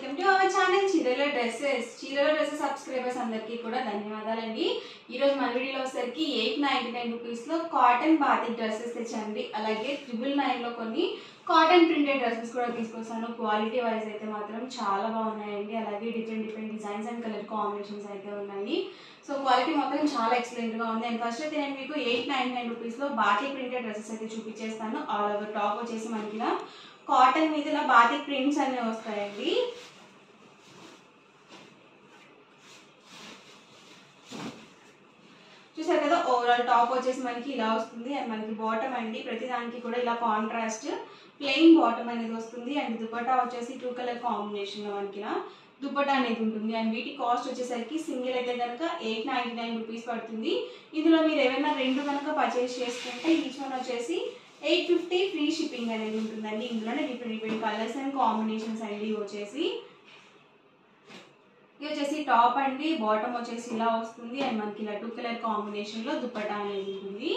welcome to our channel చీరల dresses చీరల dresses subscribers అందరికీ కూడా ధన్యవాదాలండి ఈరోజు మన వీడియోలో వచ్చేసరికి ఎయిట్ నైన్టీ నైన్ రూపీస్లో కాటన్ బాతిక్ డ్రెస్సెస్ తెచ్చండి అలాగే ట్రిపుల్ నైన్లో కొన్ని కాటన్ ప్రింటెడ్ డ్రెస్సెస్ కూడా తీసుకొస్తాను క్వాలిటీ వైజ్ అయితే మాత్రం చాలా బాగున్నాయండి అలాగే different different designs and colour combinations అయితే ఉన్నాయి సో క్వాలిటీ మాత్రం చాలా ఎక్సలెంట్గా ఉంది అండ్ ఫస్ట్ అయితే నేను మీకు ఎయిట్ నైన్ నైన్ రూపీస్లో బాతిక్ ప్రింటెడ్ డ్రెస్సెస్ అయితే చూపించేస్తాను ఆల్ ఓవర్ టాప్ వచ్చేసి మనకి ఇలా కాటన్ మీద ఇలా బాతిక్ ప్రింట్స్ అనేవి వస్తాయండి చూసారు కదా ఓవరాల్ టాప్ వచ్చేసి మనకి ఇలా వస్తుంది అండ్ మనకి బాటమ్ అండి ప్రతి దానికి కూడా ఇలా కాంట్రాస్ట్ ప్లెయిన్ బాటమ్ అనేది వస్తుంది అండ్ దుపట్టా వచ్చేసి టూ కలర్ కాంబినేషన్లో మనకి ఇలా దుపట్టా అనేది ఉంటుంది అండ్ వీటి కాస్ట్ వచ్చేసరికి సింగిల్ అయితే కనుక ఎయిట్ నైంటీ నైన్ రూపీస్ పడుతుంది ఇందులో మీరు ఏమైనా రెండు కనుక పర్చేస్ చేసుకుంటే ఈచ్ వన్ వచ్చేసి ఎయిట్ ఫిఫ్టీ ఫ్రీ షిప్పింగ్ అనేది ఉంటుందండి ఇందులోనే different different colours and combinations అండి ఇవి వచ్చేసి ఇది వచ్చేసి టాప్ అండి బాటమ్ వచ్చేసి ఇలా వస్తుంది అండ్ మనకి ఇలా టూ కలర్ కాంబినేషన్లో దుపట్టా అనేది ఉంటుంది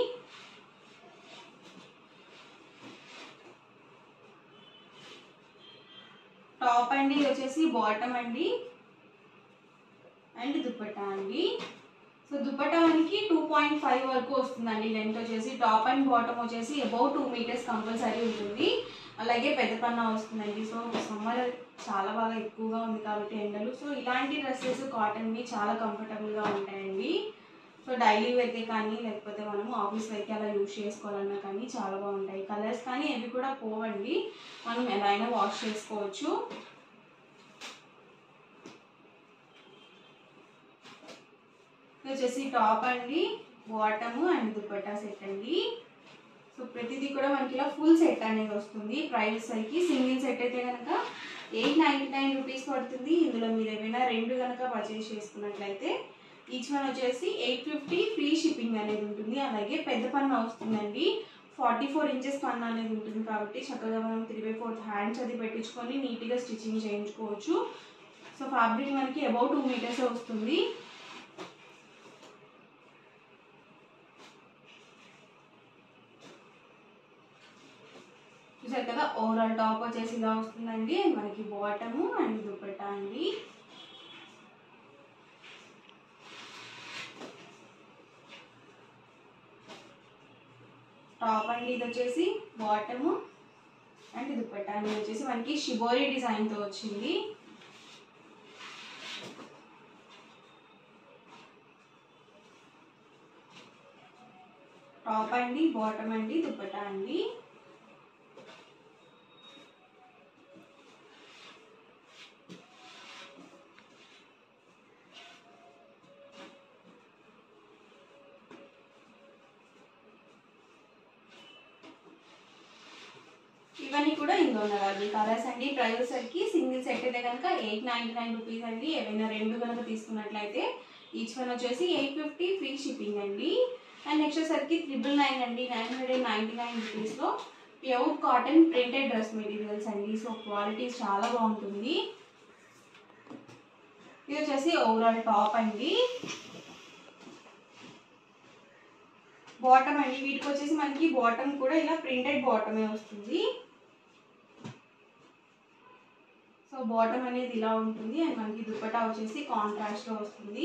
టాప్ అండి ఇది వచ్చేసి బాటమ్ అండి అండ్ దుపట్టా అండి సో దుపట్టా మనకి టూ పాయింట్ ఫైవ్ వరకు వస్తుందండి లెంత్ వచ్చేసి టాప్ అండ్ బాటమ్ వచ్చేసి అబౌట్ టూ మీటర్స్ కంపల్సరీ ఉంటుంది అలాగే పెద్ద పన్నా వస్తుందండి సో సమ్మర్ చాలా బాగా ఎక్కువగా ఉంది కాబట్టి ఎండలు సో ఇలాంటి డ్రెస్సెస్ కాటన్వి చాలా కంఫర్టబుల్గా ఉంటాయండి సో డైలీ వేర్కి కానీ లేకపోతే మనము ఆఫీస్ వేర్కి అలా యూజ్ చేసుకోవాలన్నా కానీ చాలా బాగుంటాయి కలర్స్ కానీ అవి కూడా పోవండి మనం ఎలా అయినా వాష్ చేసుకోవచ్చు ఇది వచ్చేసి టాప్ అండి బాటమ్ అండ్ దుపట్టా సెట్ అండి సో ప్రతిదీ కూడా మనకి ఇలా ఫుల్ సెట్ అనేది వస్తుంది ప్రైస్ సరికి సింగిల్ సెట్ అయితే కనుక ఎయిట్ నైంటీ నైన్ రూపీస్ పడుతుంది ఇందులో మీరు ఏమైనా రెండు కనుక పర్చేస్ చేసుకున్నట్లయితే ఈచ్ వన్ వచ్చేసి ఎయిట్ ఫిఫ్టీ ఫ్రీ షిప్పింగ్ అనేది ఉంటుంది అలాగే పెద్ద పన్ను వస్తుందండి ఫార్టీ ఫోర్ ఇంచెస్ పన్ను అనేది ఉంటుంది కాబట్టి చక్కగా మనం త్రీ బై ఫోర్త్ హ్యాండ్స్ అది పెట్టించుకొని నీట్గా స్టిచ్చింగ్ చేయించుకోవచ్చు సో ఫ్యాబ్రిక్ మనకి అబౌట్ టూ మీటర్స్ వస్తుంది చూసారు కదా ఓవరాల్ టాప్ వచ్చేసి ఇలా వస్తుందండి మనకి బాటము అండ్ దుపట్టా అండి టాప్ అండి ఇది వచ్చేసి బాటము అండ్ దుపట్టా అండి వచ్చేసి మనకి షిబోరి డిజైన్తో వచ్చింది టాప్ అండి బాటమ్ అండి దుపట్టా అండి ఇవన్నీ కూడా ఇందులో ఉన్నవి కలర్స్ అండి ప్రైస్ సరికి సింగిల్ సెట్ అయితే కనుక ఎయిట్ నైంటీ నైన్ రూపీస్ అండి ఏవైనా రెండు కనుక తీసుకున్నట్లయితే ఈచ్ వన్ వచ్చేసి ఎయిట్ ఫిఫ్టీ ఫ్రీ షిప్పింగ్ అండి అండ్ నెక్స్ట్ వచ్చేసరికి త్రిబుల్ నైన్ అండి నైన్ హండ్రెడ్ నైంటీ నైన్ రూపీస్లో pure cotton printed dress materials అండి సో క్వాలిటీ చాలా బాగుంటుంది ఇది వచ్చేసి ఓవరాల్ టాప్ అండి బాటమ్ అండి వీటికి వచ్చేసి మనకి బాటమ్ కూడా ఇలా ప్రింటెడ్ బాటమే వస్తుంది సో బాటమ్ అనేది ఇలా ఉంటుంది అండ్ మనకి దుపట్టా వచ్చేసి కాంట్రాస్ట్లో వస్తుంది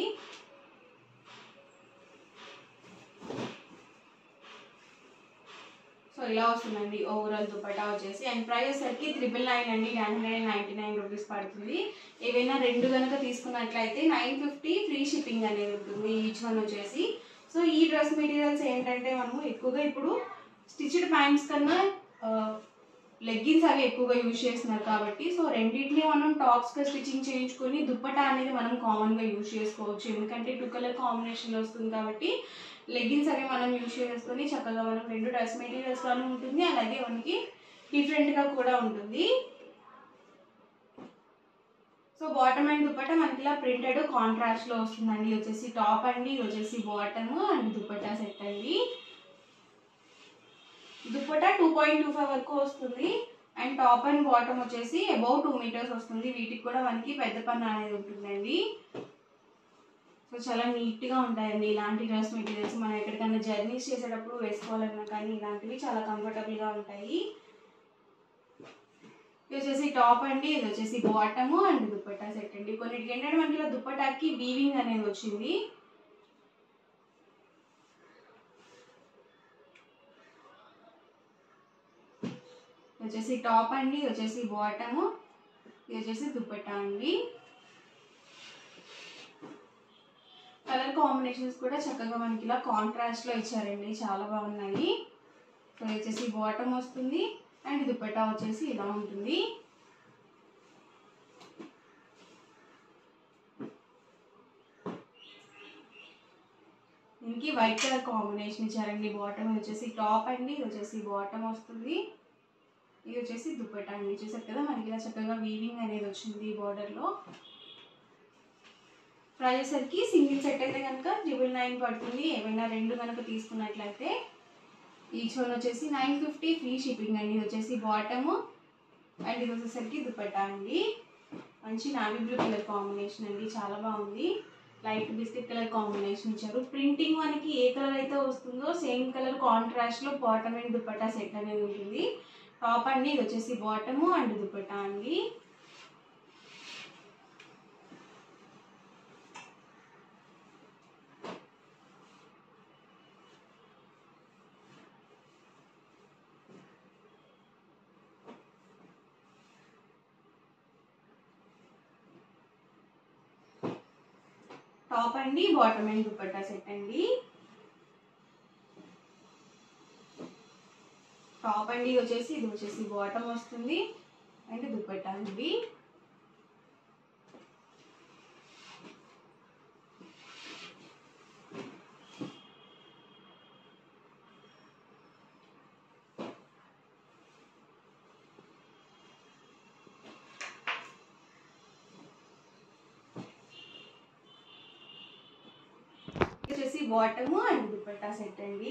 సో ఇలా వస్తుందండి ఓవరాల్ దుపట్టా వచ్చేసి అండ్ ప్రైస్ వచ్చేసరికి త్రిబుల్ నైన్ అండి nine hundred ninety nine rupees పడుతుంది ఏవైనా రెండు కనుక తీసుకున్నట్లయితే నైన్ ఫిఫ్టీ ఫ్రీ షిప్పింగ్ అనేది ఉంటుంది ఈచ్ వన్ వచ్చేసి సో ఈ డ్రెస్ మెటీరియల్స్ ఏంటంటే మనము ఎక్కువగా ఇప్పుడు స్టిచ్డ్ ప్యాంట్స్ కన్నా లెగ్గిన్స్ అవి ఎక్కువగా యూజ్ చేస్తున్నారు కాబట్టి సో రెండింటిని మనం టాప్స్గా స్టిచ్చింగ్ చేయించుకొని దుప్పటా అనేది మనం కామన్గా యూజ్ చేసుకోవచ్చు ఎందుకంటే టూ కలర్ కాంబినేషన్లో వస్తుంది కాబట్టి లెగ్గిన్స్ అవి మనం యూజ్ చేసుకొని చక్కగా మనం రెండు డ్రెస్ మెటీరియల్స్గాను ఉంటుంది అలాగే మనకి డిఫరెంట్గా కూడా ఉంటుంది సో బాటమ్ అండ్ దుపట్టా మనకి ఇలా ప్రింటెడ్ కాంట్రాస్ట్ లో వస్తుందండి ఇది వచ్చేసి టాప్ అండి ఇది వచ్చేసి బాటమ్ అండ్ దుపట్టా సెట్ అండి dupatta two point two five వరకు వస్తుంది అండ్ టాప్ అండ్ బాటమ్ వచ్చేసి అబౌవ్ టూ మీటర్స్ వస్తుంది వీటికి కూడా మనకి పెద్ద పన్ను అనేది ఉంటుందండి సో చాలా నీట్గా ఉంటాయండి ఇలాంటి డ్రెస్ మెటీరియల్స్ మనం ఎక్కడికైనా జర్నీస్ చేసేటప్పుడు వేసుకోవాలన్నా కానీ ఇలాంటివి చాలా కంఫర్టబుల్గా ఉంటాయి ఇది వచ్చేసి టాప్ అండి ఇది వచ్చేసి బాటము అండ్ దుప్పట్టా సెట్ అండి కొన్నిటికి ఏంటంటే మనకి ఇలా దుప్పటాకి వీవింగ్ అనేది వచ్చింది ఇది వచ్చేసి టాప్ అండి ఇది వచ్చేసి బాటము ఇది వచ్చేసి దుప్పట్టా అండి కలర్ కాంబినేషన్స్ కూడా చక్కగా మనకి ఇలా కాంట్రాస్ట్లో ఇచ్చారండి చాలా బాగున్నాయి సో ఇది వచ్చేసి బాటమ్ వస్తుంది అండ్ దుప్పట్టా వచ్చేసి ఇలా ఉంటుంది దీనికి వైట్ కలర్ కాంబినేషన్ ఇచ్చారండి బాటమ్ వచ్చేసి టాప్ అండి ఇది వచ్చేసి బాటమ్ వస్తుంది ఇది వచ్చేసి దుప్పట్టా అండి చూసారు కదా మనకి ఇలా చక్కగా వీవింగ్ అనేది వచ్చింది బార్డర్లో ప్రైస్ సరికి సింగిల్ సెట్ అయితే కనుక ట్రిపుల్ నైన్ పడుతుంది ఏమైనా రెండు కనుక తీసుకున్నట్లయితే ఈచ్ వన్ వచ్చేసి నైన్ ఫిఫ్టీ ఫ్రీ షిప్పింగ్ అండి ఇది వచ్చేసి బాటము అండ్ ఇది వచ్చేసరికి దుపట్టా అండి మంచి నావీ బ్లూ కలర్ కాంబినేషన్ అండి చాలా బాగుంది లైట్ బిస్కెట్ కలర్ కాంబినేషన్ ఇచ్చారు ప్రింటింగ్ మనకి ఏ కలర్ అయితే వస్తుందో సేమ్ కలర్ కాంట్రాస్ట్లో బాటమ్ అండ్ దుపట్టా సెట్ అనేది ఉంటుంది టాప్ అండి ఇది వచ్చేసి బాటము అండ్ దుపట్టా అండి టాప్ అండి బాటమ్ అండ్ దుపట్టా సెట్ అండి టాప్ అండి ఇది వచ్చేసి ఇది వచ్చేసి బాటమ్ వస్తుంది అండ్ దుపట్టా అండి ఇది వచ్చేసి బాటము అండ్ దుపట్టా సెట్ అండి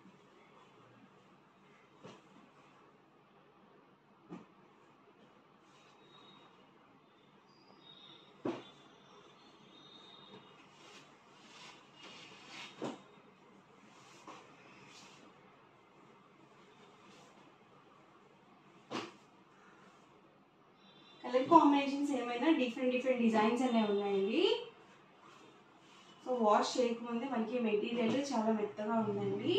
కలర్ కాంబినేషన్స్ ఏమైనా డిఫరెంట్ డిఫరెంట్ డిజైన్స్ అనేవి ఉన్నాయండి సో వాష్ చేయకముందే మనకి మెటీరియల్ చాలా మెత్తగా ఉందండి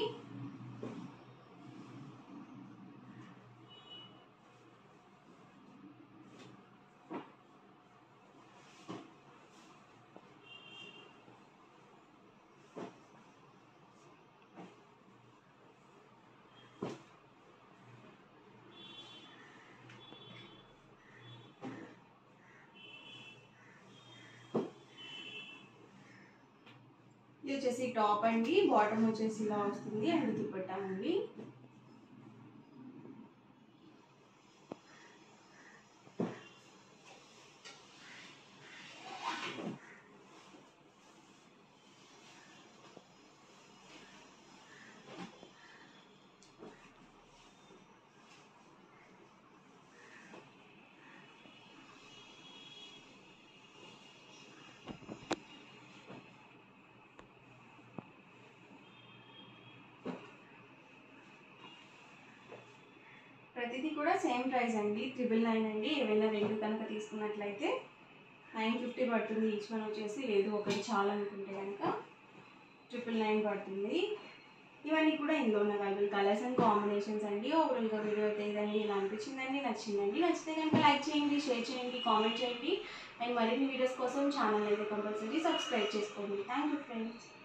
ఇది వచ్చేసి టాప్ అండి బాటమ్ వచ్చేసి ఇలా వస్తుంది అండ్ దుపట్టా అండి ప్రతిదీ కూడా సేమ్ ప్రైస్ అండి త్రిబుల్ నైన్ అండి ఏవైనా రెండు కనుక తీసుకున్నట్లయితే నైన్ ఫిఫ్టీ పడుతుంది ఈచ్ వన్ వచ్చేసి లేదు ఒకటి చాలా అనుకుంటే కనుక ట్రిపుల్ నైన్ పడుతుంది ఇవన్నీ కూడా ఇందులో ఉన్న అవైలబుల్ కలర్స్ అండ్ కాంబినేషన్స్ అండి ఓవరాల్గా వీడియో అయితే ఇదండి ఇలా అనిపించిందండి నచ్చిందండి నచ్చితే కనుక లైక్ చేయండి షేర్ చేయండి కామెంట్ చేయండి అండ్ మరిన్ని వీడియోస్ కోసం ఛానల్ అయితే కంపల్సరీ సబ్స్క్రైబ్ చేసుకోండి థ్యాంక్ యూ ఫ్రెండ్స్